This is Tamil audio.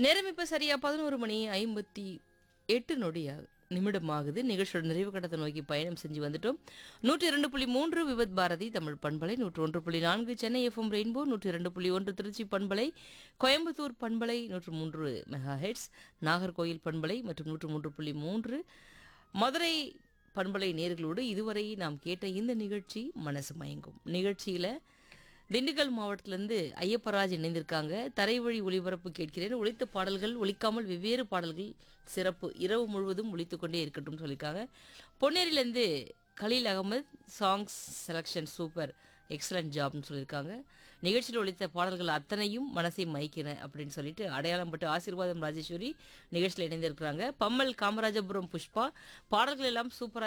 நேரம் இப்போ சரியா பதினோரு மணி ஐம்பத்தி எட்டு நொடியா நிமிடமாகுது நிகழ்ச்சியோட நிறைவு கட்டத்தை நோக்கி பயணம் செஞ்சு வந்துட்டோம் நூற்றி இரண்டு புள்ளி மூன்று விபத் பாரதி தமிழ் பண்பலை நூற்று ஒன்று புள்ளி நான்கு சென்னை எஃப்எம் ரெயின்போ நூற்றி இரண்டு புள்ளி ஒன்று திருச்சி பண்பலை கோயம்புத்தூர் பண்பலை நூற்று மூன்று மெகா ஹெட்ஸ் நாகர்கோயில் பண்பலை மற்றும் நூற்று மூன்று புள்ளி மூன்று மதுரை பண்பலை நேர்களோடு இதுவரை நாம் கேட்ட இந்த நிகழ்ச்சி மனசு மயங்கும் நிகழ்ச்சியில் திண்டுக்கல் மாவட்டத்திலேருந்து ஐயப்பராஜ் இணைந்திருக்காங்க தரைவழி ஒளிபரப்பு கேட்கிறேன் ஒலித்த பாடல்கள் ஒலிக்காமல் வெவ்வேறு பாடல்கள் சிறப்பு இரவு முழுவதும் ஒலித்துக் கொண்டே இருக்கட்டும் சொல்லியிருக்காங்க பொன்னேரியிலேருந்து Khaleel Ahmed songs selection super excellent ஜாப்னு சொல்லியிருக்காங்க நிகழ்ச்சியில் ஒலித்த பாடல்கள் அத்தனையும் மனசை மயக்கின அப்படின்னு சொல்லிட்டு அடையாளம் பட்டு ஆசீர்வாதம் ராஜேஸ்வரி நிகழ்ச்சியில் இணைந்திருக்கிறாங்க பம்மல் காமராஜபுரம் புஷ்பா பாடல்கள் எல்லாம் சூப்பராக